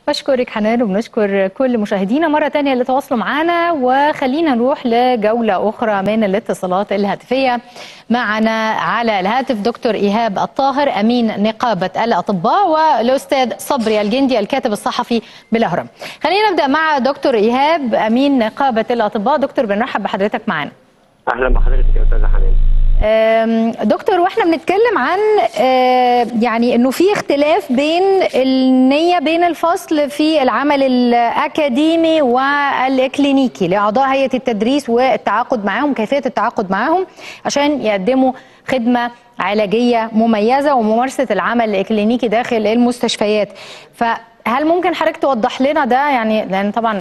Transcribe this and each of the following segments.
بشكرك حنان وبنشكر كل مشاهدينا مرة تانية اللي تواصلوا معنا وخلينا نروح لجولة أخرى من الاتصالات الهاتفية معنا على الهاتف دكتور إيهاب الطاهر أمين نقابة الأطباء والأستاذ صبري الجندي الكاتب الصحفي بالأهرام خلينا نبدأ مع دكتور إيهاب أمين نقابة الأطباء دكتور بنرحب بحضرتك معنا اهلا بحضرتك يا استاذه حنان أم، دكتور واحنا بنتكلم عن أه، يعني انه في اختلاف بين النيه بين الفصل في العمل الاكاديمي والاكلينيكي لاعضاء هيئه التدريس والتعاقد معاهم كيفيه التعاقد معاهم عشان يقدموا خدمه علاجيه مميزه وممارسه العمل الاكلينيكي داخل المستشفيات فهل ممكن حضرتك توضح لنا ده يعني لان طبعا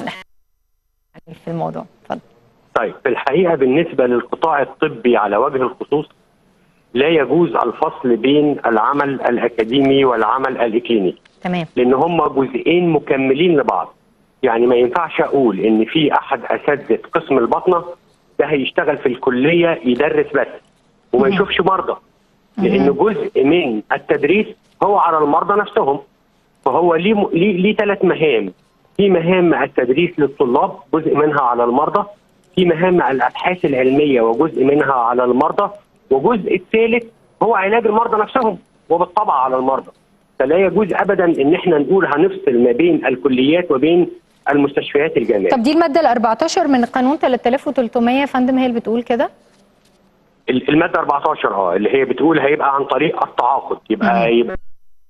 في الموضوع اتفضل طيب في الحقيقه بالنسبه للقطاع الطبي على وجه الخصوص لا يجوز الفصل بين العمل الاكاديمي والعمل الاكلينيكي تمام لان هم جزئين مكملين لبعض يعني ما ينفعش اقول ان في احد اساتذه قسم البطنه ده هيشتغل في الكليه يدرس بس وما مهم. يشوفش مرضى لان جزء من التدريس هو على المرضى نفسهم فهو ليه م- ليه ليه ثلاث مهام في مهام التدريس للطلاب جزء منها على المرضى في مهام الابحاث العلميه وجزء منها على المرضى وجزء الثالث هو علاج المرضى نفسهم وبالطبع على المرضى فلا يجوز ابدا ان احنا نقول هنفصل ما بين الكليات وبين المستشفيات الجامعيه طب دي المادة ال 14 من القانون 3300 يا فندم هي اللي بتقول كده؟ ال- الماده 14 اه اللي هي بتقول هيبقى عن طريق التعاقد يبقى يبقى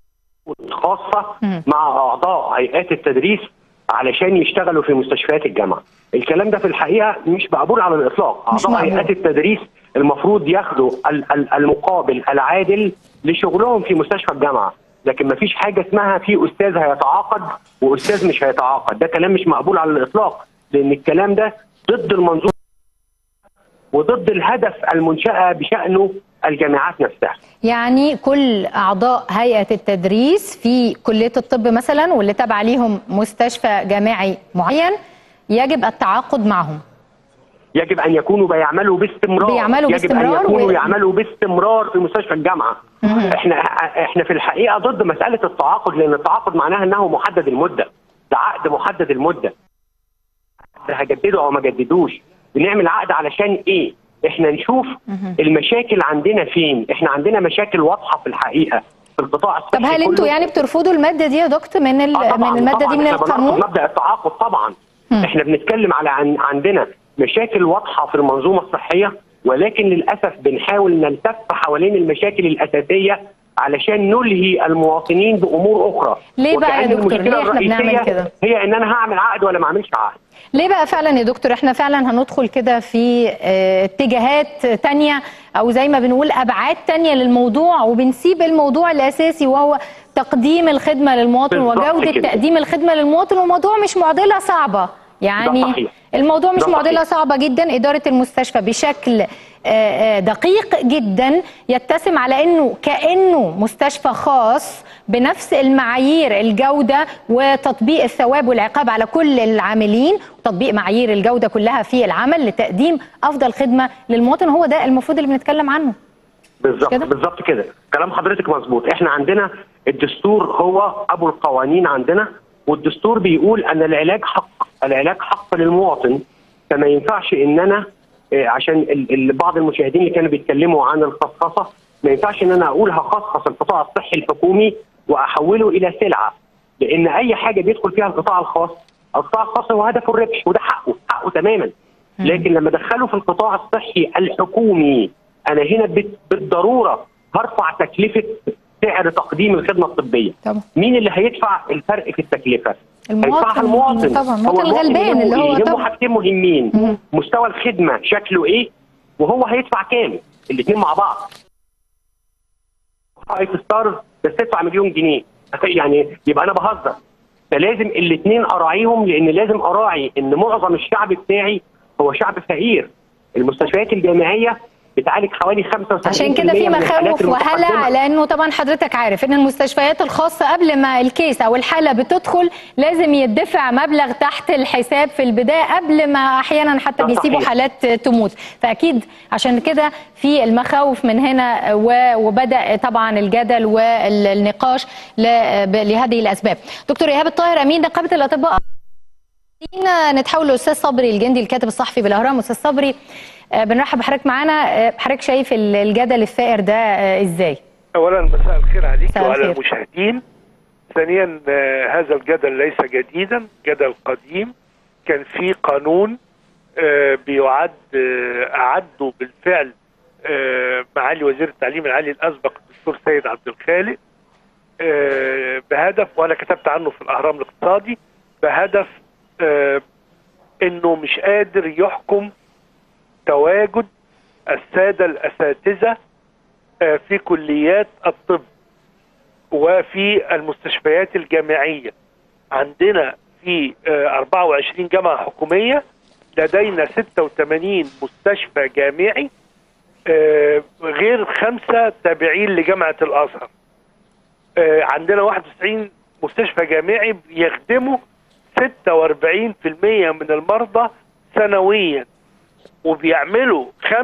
خاصه مم. مع اعضاء هيئات التدريس علشان يشتغلوا في مستشفيات الجامعه. الكلام ده في الحقيقه مش مقبول على الاطلاق، مش اعضاء مقبول. هيئات التدريس المفروض ياخدوا ال- ال- المقابل العادل لشغلهم في مستشفى الجامعه، لكن ما فيش حاجه اسمها في استاذ هيتعاقد واستاذ مش هيتعاقد، ده كلام مش مقبول على الاطلاق، لان الكلام ده ضد المنظومه وضد الهدف المنشاه بشانه الجامعات نفسها. يعني كل أعضاء هيئة التدريس في كلية الطب مثلا واللي تابع ليهم مستشفى جامعي معين يجب التعاقد معهم يجب ان يكونوا بيعملوا باستمرار بيعملوا يجب باستمرار ان يكونوا و- يعملوا باستمرار في مستشفى الجامعه مهم. احنا احنا في الحقيقه ضد مساله التعاقد لان التعاقد معناها انه محدد المده ده عقد محدد المده ده هجدده او ما جددوش بنعمل عقد علشان ايه احنا نشوف مهم. المشاكل عندنا فين احنا عندنا مشاكل واضحه في الحقيقه في القطاع الصحي طب هل انتوا كله. يعني بترفضوا المادة دي يا دكتور من ال- آه طبعاً، من المادة طبعاً دي من إحنا بنرفض القانون؟ مبدا التعاقد طبعا مم. احنا بنتكلم على عن عندنا مشاكل واضحه في المنظومه الصحيه ولكن للاسف بنحاول نلتف حوالين المشاكل الاساسيه علشان نلهي المواطنين بامور اخرى ليه بقى يا وكأن دكتور؟ المشكلة ليه إحنا بنعمل الرئيسية كده؟ هي ان انا هعمل عقد ولا ما اعملش عقد ليه بقى فعلا يا دكتور احنا فعلا هندخل كده في اه، اتجاهات تانية او زي ما بنقول ابعاد تانية للموضوع وبنسيب الموضوع الاساسي وهو تقديم الخدمة للمواطن بالظبط وجودة كده. تقديم الخدمة للمواطن والموضوع مش معضلة صعبة يعني ده صحيح. الموضوع مش ده معضلة صحيح. صعبة جدا إدارة المستشفى بشكل آه، آه، دقيق جدا يتسم على انه كانه مستشفى خاص بنفس المعايير الجوده وتطبيق الثواب والعقاب على كل العاملين وتطبيق معايير الجوده كلها في العمل لتقديم افضل خدمه للمواطن هو ده المفروض اللي بنتكلم عنه بالظبط كده؟ بالظبط كده كلام حضرتك مظبوط احنا عندنا الدستور هو ابو القوانين عندنا والدستور بيقول ان العلاج حق العلاج حق للمواطن فما ينفعش ان انا آه، عشان ال- ال- بعض المشاهدين اللي كانوا بيتكلموا عن الخصخصه ما ينفعش ان انا اقول هخصص القطاع الصحي الحكومي واحوله الى سلعه لان اي حاجه بيدخل فيها القطاع الخاص القطاع الخاص هو هدفه الربح وده حقه حقه تماما لكن لما ادخله في القطاع الصحي الحكومي انا هنا بت- بالضروره هرفع تكلفه سعر تقديم الخدمه الطبيه طبعا مين اللي هيدفع الفرق في التكلفه هيدفعها المواطن المواطن طبعا هو المواطن الغلبان يهمه اللي هو إيه؟ يهمه طبعا حاجتين مهمين مم. مستوى الخدمه شكله ايه وهو هيدفع كام الاثنين مع بعض فايف ستار بس تدفع مليون جنيه يعني يبقى انا بهزر فلازم الاثنين اراعيهم لان لازم اراعي ان معظم الشعب بتاعي هو شعب فقير المستشفيات الجامعيه بتعالج حوالي 75% عشان كده في من الحالات مخاوف وهلع المتقدمة. لانه طبعا حضرتك عارف ان المستشفيات الخاصه قبل ما الكيس او الحاله بتدخل لازم يدفع مبلغ تحت الحساب في البدايه قبل ما احيانا حتى ده بيسيبوا صحيح. حالات تموت فاكيد عشان كده في المخاوف من هنا و- وبدا طبعا الجدل والنقاش ل- ب- لهذه الاسباب دكتور ايهاب الطاهر امين نقابه الاطباء خلينا نتحول للاستاذ صبري الجندي الكاتب الصحفي بالاهرام استاذ صبري آه، بنرحب بحضرتك معانا آه، حضرتك شايف ال- الجدل الثائر ده آه، ازاي اولا مساء الخير عليك مساء وعلى الخير. المشاهدين ثانيا آه، هذا الجدل ليس جديدا جدل قديم كان في قانون آه، بيعد آه، اعده بالفعل آه، معالي وزير التعليم العالي الاسبق الدكتور سيد عبد الخالق آه، بهدف وانا كتبت عنه في الاهرام الاقتصادي بهدف آه، انه مش قادر يحكم تواجد الساده الاساتذه آه، في كليات الطب وفي المستشفيات الجامعية عندنا في آه، 24 جامعة حكومية لدينا 86 مستشفى جامعي آه، غير خمسة تابعين لجامعة الأزهر آه، عندنا 91 مستشفى جامعي بيخدموا 46% من المرضى سنويا وبيعملوا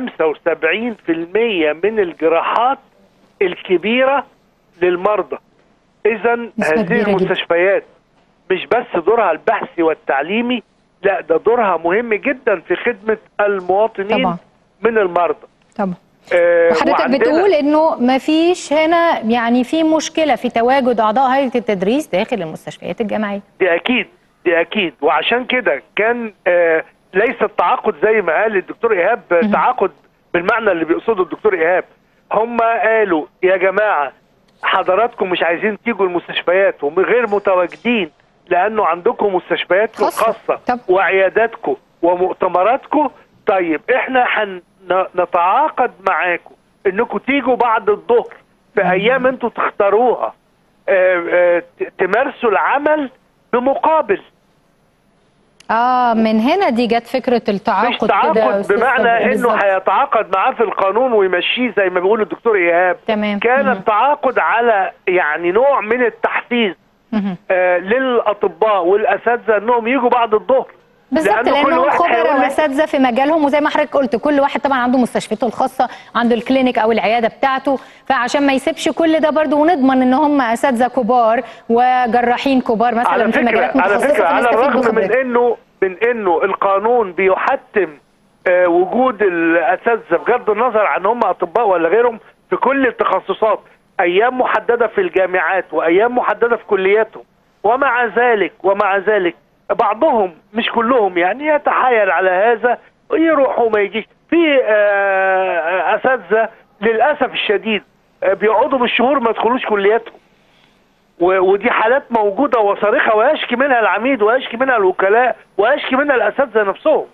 75% من الجراحات الكبيرة للمرضى إذا نسبة هذه كبيرة جدا. المستشفيات مش بس دورها البحثي والتعليمي لا ده دورها مهم جدا في خدمة المواطنين طبعا. من المرضى طبعا آه، وحضرتك وعندنا- بتقول انه ما فيش هنا يعني في مشكله في تواجد اعضاء هيئه التدريس داخل المستشفيات الجامعيه دي اكيد دي اكيد وعشان كده كان آه ليس التعاقد زي ما قال الدكتور ايهاب آه، تعاقد بالمعنى اللي بيقصده الدكتور ايهاب هم قالوا يا جماعه حضراتكم مش عايزين تيجوا المستشفيات وغير متواجدين لانه عندكم مستشفياتكم خاصة. الخاصه طب. وعياداتكم ومؤتمراتكم طيب احنا هنتعاقد معاكم انكم تيجوا بعد الظهر في ايام انتوا تختاروها آه، آه، ت- تمارسوا العمل بمقابل اه من هنا دي جت فكره التعاقد مش كده تعاقد أستاذ بمعنى صبري. انه بالظبط. هيتعاقد معاه في القانون ويمشيه زي ما بيقول الدكتور ايهاب تمام. كان مم. التعاقد على يعني نوع من التحفيز مهم. آه للاطباء والاساتذه انهم يجوا بعد الظهر بالظبط لأنه كل لانهم واحد خبراء هيقول لك- واساتذه في مجالهم وزي ما حضرتك قلت كل واحد طبعا عنده مستشفيته الخاصه عنده الكلينيك او العياده بتاعته فعشان ما يسيبش كل ده برضه ونضمن ان هم اساتذه كبار وجراحين كبار مثلا على في مجالات فكره على متخصصه فكره على فنستفيد الرغم من بخبرته. انه من انه القانون بيحتم آه، وجود الاساتذه بغض النظر عن هم اطباء ولا غيرهم في كل التخصصات ايام محدده في الجامعات وايام محدده في كلياتهم ومع ذلك ومع ذلك بعضهم مش كلهم يعني يتحايل على هذا ويروح وما يجيش في آه، اساتذه للاسف الشديد آه، بيقعدوا بالشهور ما يدخلوش كلياتهم و- ودي حالات موجوده وصارخه ويشكي منها العميد ويشكي منها الوكلاء ويشكي منها الاساتذه نفسهم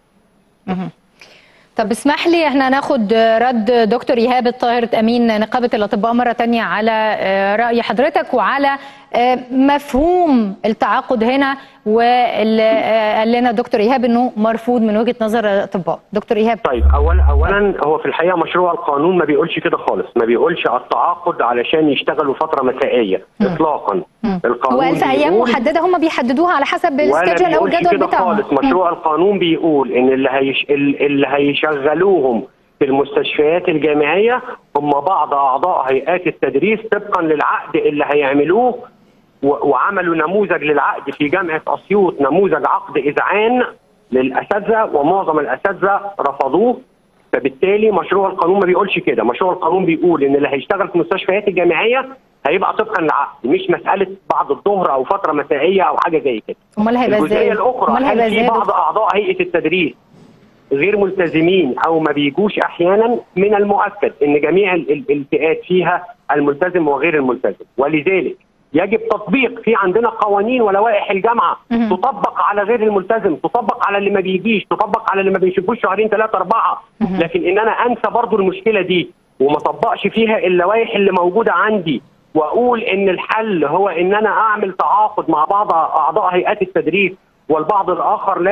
طب اسمح لي احنا ناخد رد دكتور ايهاب الطاهر امين نقابه الاطباء مره تانية على آه، راي حضرتك وعلى آه، مفهوم التعاقد هنا واللي آه، قال لنا دكتور ايهاب انه مرفوض من وجهه نظر الاطباء دكتور ايهاب طيب اولا اولا هو في الحقيقه مشروع القانون ما بيقولش كده خالص ما بيقولش التعاقد علشان يشتغلوا فتره مسائيه اطلاقا هو قال في ايام بيقول- محدده هم بيحددوها على حسب ولا السكجول او بيقولش الجدول كده بتاعهم خالص مشروع القانون بيقول ان اللي هيش اللي هيشغلوهم في المستشفيات الجامعيه هم بعض اعضاء هيئات التدريس طبقا للعقد اللي هيعملوه و- وعملوا نموذج للعقد في جامعه اسيوط نموذج عقد اذعان للاساتذه ومعظم الاساتذه رفضوه فبالتالي مشروع القانون ما بيقولش كده مشروع القانون بيقول ان اللي هيشتغل في المستشفيات الجامعيه هيبقى طبقا للعقد مش مساله بعد الظهر او فتره مسائيه او حاجه زي كده امال هيبقى الجزئيه ازاي الاخرى امال هيبقى هل ازاي في يا بعض دكتور؟ اعضاء هيئه التدريس غير ملتزمين او ما بيجوش احيانا من المؤكد ان جميع ال- ال- الفئات فيها الملتزم وغير الملتزم ولذلك يجب تطبيق في عندنا قوانين ولوائح الجامعه مهم. تطبق على غير الملتزم تطبق على اللي ما بيجيش تطبق على اللي ما بيشوفوش شهرين ثلاثه اربعه لكن ان انا انسى برضو المشكله دي وما طبقش فيها اللوائح اللي موجوده عندي واقول ان الحل هو ان انا اعمل تعاقد مع بعض اعضاء هيئات التدريس والبعض الاخر لا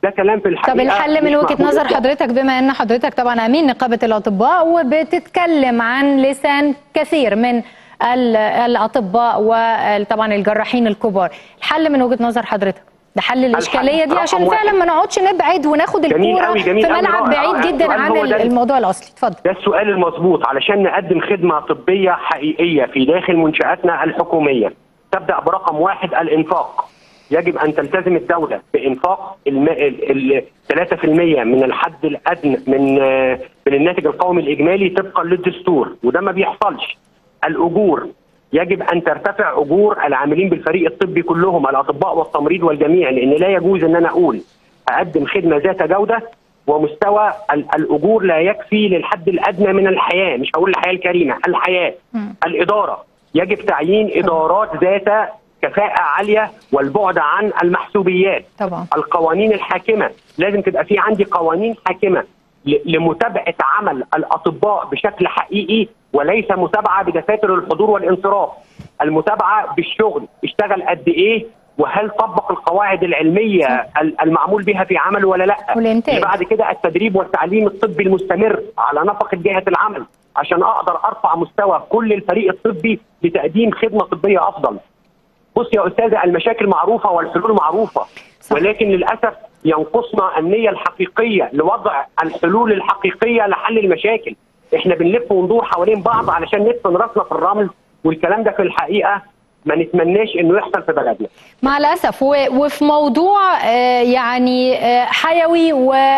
ده كلام في الحقيقه طب الحل من مش وجهه مقبول نظر إطلاقاً. حضرتك بما ان حضرتك طبعا امين نقابه الاطباء وبتتكلم عن لسان كثير من ال- الاطباء وطبعا الجراحين الكبار الحل من وجهه نظر حضرتك ده حل الاشكاليه دي رقم عشان واحد. فعلا ما نقعدش نبعد وناخد جميل الكوره أوي، جميل في أوي، ملعب رائع، بعيد رائع. جدا السؤال عن هو ده. الموضوع الاصلي اتفضل ده السؤال المظبوط علشان نقدم خدمة طبية حقيقية في داخل منشآتنا الحكومية تبدأ برقم واحد الإنفاق يجب أن تلتزم الدولة بإنفاق الم... ال... ال... 3% من الحد الأدنى من آه، من الناتج القومي الإجمالي طبقا للدستور وده ما بيحصلش الأجور يجب أن ترتفع أجور العاملين بالفريق الطبي كلهم الأطباء والتمريض والجميع لأن لا يجوز أن أنا أقول أقدم خدمة ذات جودة ومستوى ال- الاجور لا يكفي للحد الادنى من الحياه مش هقول الحياه الكريمه الحياه الاداره يجب تعيين ادارات ذات كفاءه عاليه والبعد عن المحسوبيات طبعا القوانين الحاكمه لازم تبقى في عندي قوانين حاكمه ل- لمتابعه عمل الاطباء بشكل حقيقي وليس متابعه بدفاتر الحضور والانصراف المتابعه بالشغل اشتغل قد ايه وهل طبق القواعد العلميه ال- المعمول بها في عمله ولا لا والإنتاج. بعد كده التدريب والتعليم الطبي المستمر على نفقه جهه العمل عشان اقدر ارفع مستوى كل الفريق الطبي لتقديم خدمه طبيه افضل بص يا استاذه المشاكل معروفه والحلول معروفه صح. ولكن للاسف ينقصنا النيه الحقيقيه لوضع الحلول الحقيقيه لحل المشاكل احنا بنلف وندور حوالين بعض علشان ندفن راسنا في الرمل والكلام ده في الحقيقه ما نتمناش انه يحصل في بلدنا مع الاسف و- وفي موضوع آه، يعني آه، حيوي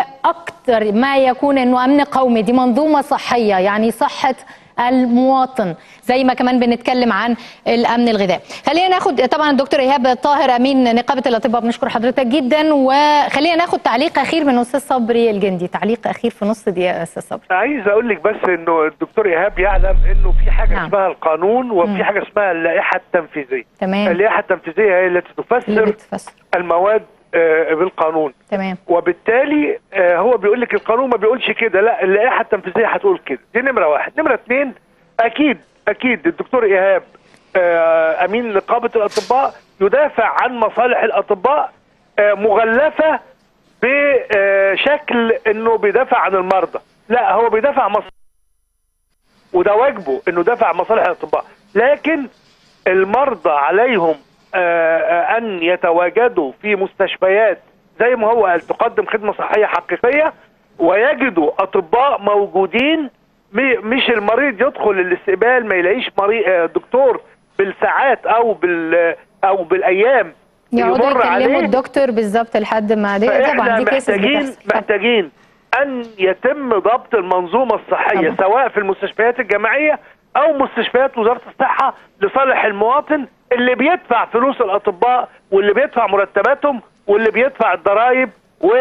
واكثر ما يكون انه امن قومي دي منظومه صحيه يعني صحه المواطن زي ما كمان بنتكلم عن الامن الغذائي خلينا ناخد طبعا الدكتور ايهاب طاهر امين نقابه الاطباء بنشكر حضرتك جدا وخلينا ناخد تعليق اخير من استاذ صبري الجندي تعليق اخير في نص دقيقه يا استاذ صبري عايز اقول لك بس انه الدكتور ايهاب يعلم انه في حاجه نعم. اسمها القانون مم. وفي حاجه اسمها اللائحه التنفيذيه تمام اللائحه التنفيذيه هي التي اللي تفسر بتفسر المواد آه، بالقانون تمام وبالتالي آه، هو بيقول لك القانون ما بيقولش كده لا اللائحه التنفيذيه هتقول كده دي نمره واحد نمره اثنين اكيد اكيد الدكتور ايهاب آه، امين نقابه الاطباء يدافع عن مصالح الاطباء آه، مغلفه بشكل انه بيدافع عن المرضى لا هو بيدافع عن مصالح وده واجبه انه يدافع عن مصالح الاطباء لكن المرضى عليهم آه، آه، ان يتواجدوا في مستشفيات زي ما هو قال تقدم خدمه صحيه حقيقيه ويجدوا اطباء موجودين م- مش المريض يدخل الاستقبال ما يلاقيش مريض آه، دكتور بالساعات او بال او بالايام يقعدوا يمر يكلموا عليه الدكتور بالظبط لحد ما دي طبعا فاحنا دي كيسز محتاجين بتحصل. طبعاً. محتاجين ان يتم ضبط المنظومه الصحيه طبعا. سواء في المستشفيات الجامعيه او مستشفيات وزاره الصحه لصالح المواطن اللي بيدفع فلوس الاطباء واللي بيدفع مرتباتهم واللي بيدفع الضرائب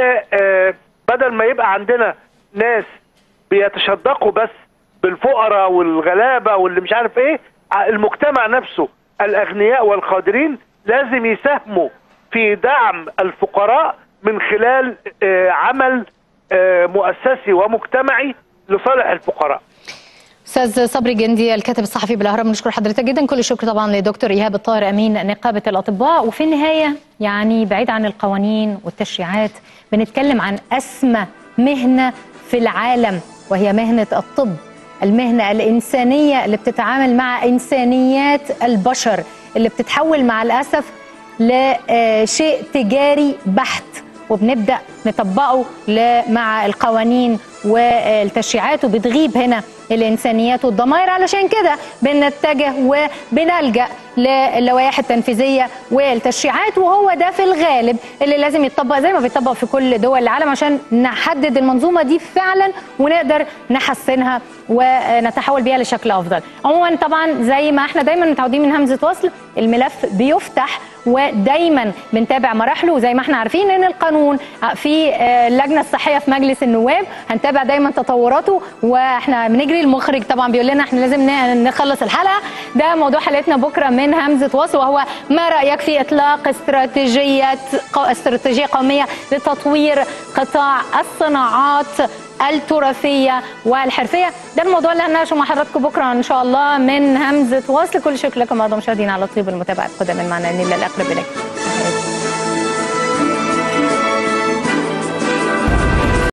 وبدل ما يبقى عندنا ناس بيتشدقوا بس بالفقراء والغلابه واللي مش عارف ايه ع- المجتمع نفسه الاغنياء والقادرين لازم يساهموا في دعم الفقراء من خلال آه، عمل آه، مؤسسي ومجتمعي لصالح الفقراء استاذ صبري جندي الكاتب الصحفي بالاهرام بنشكر حضرتك جدا كل الشكر طبعا لدكتور ايهاب الطاهر امين نقابه الاطباء وفي النهايه يعني بعيد عن القوانين والتشريعات بنتكلم عن اسمى مهنه في العالم وهي مهنه الطب المهنه الانسانيه اللي بتتعامل مع انسانيات البشر اللي بتتحول مع الاسف لشيء تجاري بحت وبنبدا نطبقه ل- مع القوانين والتشريعات وبتغيب هنا الانسانيات والضمائر علشان كده بنتجه وبنلجا للوائح التنفيذيه والتشريعات وهو ده في الغالب اللي لازم يتطبق زي ما بيتطبق في كل دول العالم عشان نحدد المنظومه دي فعلا ونقدر نحسنها ونتحول بيها لشكل افضل. عموما طبعا زي ما احنا دايما متعودين من همزه وصل الملف بيفتح ودايما بنتابع مراحله وزي ما احنا عارفين ان القانون في آه، اللجنه الصحيه في مجلس النواب هنتابع دايما تطوراته واحنا بنجري المخرج طبعا بيقول لنا احنا لازم ن- نخلص الحلقه ده موضوع حلقتنا بكره من همزه وصل وهو ما رايك في اطلاق استراتيجيه قو- استراتيجيه قوميه لتطوير قطاع الصناعات التراثيه والحرفيه ده الموضوع اللي هنناقشه مع حضراتكم بكره ان شاء الله من همزه وصل كل شكر لكم ايضا مشاهدينا على طيب المتابعه القدم معنا الى الاقرب اليكم